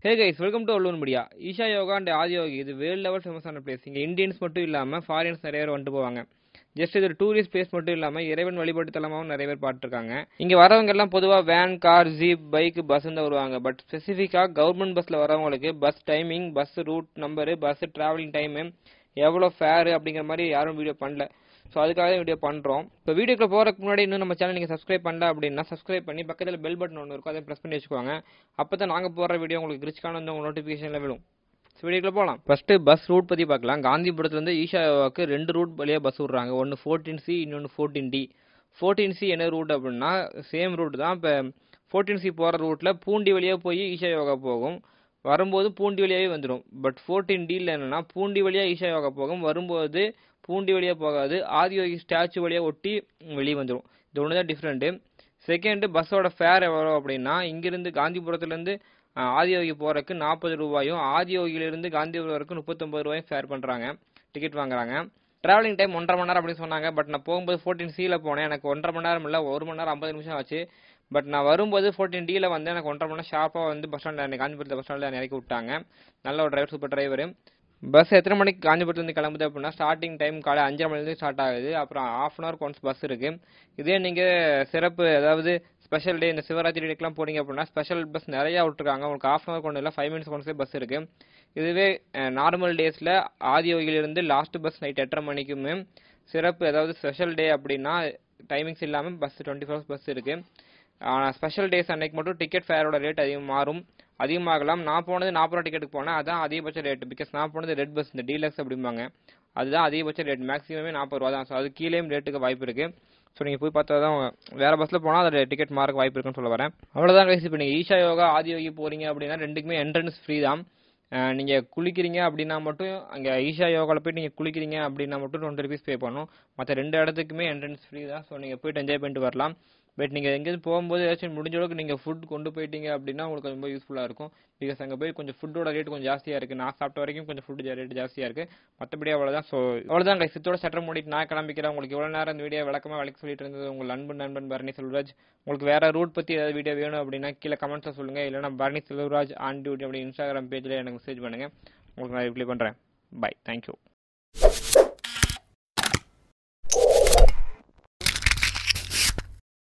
hey guys welcome to அல்லூன் media Isha Yoga and Adiyogi இது world level ஃபேமஸான பிளேஸ் இங்கே இந்தியன்ஸ் மட்டும் இல்லாமல் ஃபாரின்ஸ் நிறைய பேர் வந்துட்டு போவாங்க ஜஸ்ட் இது ஒரு டூரிஸ்ட் பிளேஸ் மட்டும் இல்லாமல் இறைவன் வழிபாட்டு தலமாகவும் நிறைய பேர் பார்த்துருக்காங்க இங்கே வரவங்க எல்லாம் பொதுவாக van car jeep bike bus தான் வருவாங்க பட் ஸ்பெசிஃபிக்காக கவர்மெண்ட் பஸ்ஸில் வரவங்களுக்கு bus timing bus route number bus travelling time எவ்வளோ ஃபேரு அப்படிங்கிற மாதிரி யாரும் வீடியோ பண்ணல ஸோ அதுக்காக தான் வீடியோ பண்ணுறோம் இப்போ வீடியோக்குள்ள போகிறதுக்கு முன்னாடி இன்னும் நம்ம சேனல் நீங்கள் சப்ஸ்கிரைப் பண்ணல அப்படின்னா சப்ஸ்கிரைப் பண்ணி பக்கத்தில் பெல் பட்டன் ஒன்று இருக்கும் அதை ப்ரெஸ் பண்ணி வச்சுக்கோங்க அப்போ தான் நாங்கள் போடுற வீடியோ உங்களுக்கு ரிச்கான வந்து உங்கள் நோட்டிஃபிகேஷனில் விழும் ஸோ வீடியோக்குள்ள போகலாம் ஃபஸ்ட்டு பஸ் ரூட் பற்றி பார்க்கலாம் காந்திபுரத்துலேருந்து ஈஷாவுக்கு ரெண்டு ரூட் வழியாக பஸ் விட்றாங்க ஒன்று ஃபோர்டீன் சி இன்னொன்று ஃபோர்டீன் டி ஃபோர்டீன் சி என்ன ரூட் அப்படின்னா சேம் ரூட் தான் இப்போ ஃபோர்டீன் சி போகிற ரூட்டில் பூண்டி வழியாக போய் ஈஷா யோகா போகும் வரும்போது பூண்டி வழியாகவே வந்துடும் பட் ஃபோர்டீன் டியில் என்னென்னா பூண்டி வழியாக ஈஷா யோகா போகும் வரும்போது பூண்டி வழியாக போகாது ஆதியோகி ஸ்டாச்சு வழியாக ஒட்டி வெளியே வந்துடும் இது ஒன்று தான் டிஃப்ரெண்ட்டு செகண்டு பஸ்ஸோட ஃபேர் எவ்வளோ அப்படின்னா இங்கேருந்து காந்திபுரத்துலேருந்து ஆதியோகி போகிறதுக்கு நாற்பது ரூபாயும் ஆதியோகியிலேருந்து காந்திபுரம் வரைக்கும் முப்பத்தொம்பது ரூபாயும் ஃபேர் பண்ணுறாங்க டிக்கெட் வாங்குறாங்க ட்ராவலிங் டைம் ஒன்றரை மணி நேரம் அப்படின்னு சொன்னாங்க பட் நான் போகும்போது ஃபோர்டீன் சியில் போனேன் எனக்கு ஒன்றரை மணி நேரம் இல்லை ஒரு மணி நேரம் ஐம்பது நிமிஷம் ஆச்சு பட் நான் வரும்போது ஃபோர்டீன் டியில் வந்து எனக்கு ஒன்றரை மணி நேரம் ஷார்ப்பாக வந்து பஸ் ஸ்டாண்டில் காஞ்சிபுரத்தில் பஸ் ஸ்டாண்டில் இறக்கி விட்டாங்க நல்ல ஒரு டிரைவர் சூப்பர் டிரைவர் பஸ் எத்தனை மணிக்கு காஞ்சிபுரத்துலேருந்து கிளம்புது அப்படின்னா ஸ்டார்டிங் டைம் காலை அஞ்சரை மணிலேருந்து ஸ்டார்ட் ஆகுது அப்புறம் half an hour once bus இருக்குது இதே நீங்கள் சிறப்பு அதாவது ஸ்பெஷல் டே இந்த சிவராத்திரி டேக்கெலாம் போனீங்க அப்படின்னா ஸ்பெஷல் பஸ் நிறையா விட்டுருக்காங்க உங்களுக்கு ஆஃப் அன் ஹவர் கொண்டு இல்லை ஃபைவ் மினிட்ஸ் கொண்டு பஸ் இருக்குது இதுவே நார்மல் டேஸில் ஆதியோகிலிருந்து லாஸ்ட் பஸ் நைட் எட்டரை மணிக்குமே சிறப்பு அதாவது ஸ்பெஷல் டே அப்படின்னா டைமிங்ஸ் இல்லாமல் பஸ் டுவெண்ட்டி ஃபோர் பஸ் இருக்குது ஆனால் ஸ்பெஷல் டேஸ் அன்னைக்கு மட்டும் டிக்கெட் ஃபேரோட ரேட் அதிகம் மாறும் அதிகமாகலாம் நான் போனது நாற்பது ரூபா டிக்கெட்டுக்கு போனேன் அதான் அதிகபட்ச ரேட் பிகாஸ் நான் போனது ரெட் பஸ் இந்த டீலக்ஸ் அப்படிம்பாங்க அதுதான் அதிகபட்ச ரேட் மேக்ஸிமமே நாற்பது ரூபா தான் ஸோ அது கீழேயும் ரேட்டுக்கு வாய்ப்பு இருக்குது ஸோ நீங்கள் போய் பார்த்தா தான் வேறு பஸ்ஸில் போனால் அதோட டிக்கெட் மாறக்கு வாய்ப்பு இருக்குன்னு சொல்ல வரேன் அவ்வளோதான் கைஸ் இப்போ நீங்கள் ஈஷா யோகா ஆதி யோகி போகிறீங்க அப்படின்னா ரெண்டுக்குமே என்ட்ரன்ஸ் ஃப்ரீ தான் நீங்கள் குளிக்கிறீங்க அப்படின்னா மட்டும் அங்கே ஈஷா யோகாவில் போய்ட்டு நீங்கள் குளிக்கிறீங்க அப்படின்னா மட்டும் டுவெண்ட்டி ருபீஸ் பே பண்ணணும் மற்ற ரெண்டு இடத்துக்குமே என்ட்ரன்ஸ் ஃப்ரீ தான் ஸோ நீங்கள் போயிட்டு என்ஜாய் பண்ணிட்டு வரலாம் பட் நீங்கள் எங்கேயும் போகும்போது ஏதாச்சும் முடிஞ்ச அளவுக்கு நீங்கள் ஃபுட் கொண்டு போயிட்டீங்க அப்படின்னா உங்களுக்கு ரொம்ப யூஸ்ஃபுல்லாக இருக்கும் பிகாஸ் அங்கே போய் கொஞ்சம் ஃபுட்டோட ரேட் கொஞ்சம் ஜாஸ்தியாக இருக்குது நான் சாப்பிட்ட வரைக்கும் கொஞ்சம் ஃபுட் ரேட் ஜாஸ்தியாக இருக்குது மற்றபடி அவ்வளோதான் ஸோ அவ்வளோதான் கை சித்தோட சட்டம் மூடிட்டு நான் கிளம்பிக்கிறேன் உங்களுக்கு எவ்வளோ நேரம் இந்த வீடியோ விளக்கமாக விளக்க சொல்லிட்டு இருந்தது உங்கள் நண்பன் நண்பன் பரணி செல்வராஜ் உங்களுக்கு வேறு ரூட் பற்றி ஏதாவது வீடியோ வேணும் அப்படின்னா கீழே கமெண்ட்ஸில் சொல்லுங்கள் இல்லைனா பரணி செல்வராஜ் ஆன் டியூட்டி அப்படி இன்ஸ்டாகிராம் பேஜில் எனக்கு மெசேஜ் பண்ணுங்கள் உங்களுக்கு நான் ரிப்ளை பண்ணுறேன் பை தேங்க்யூ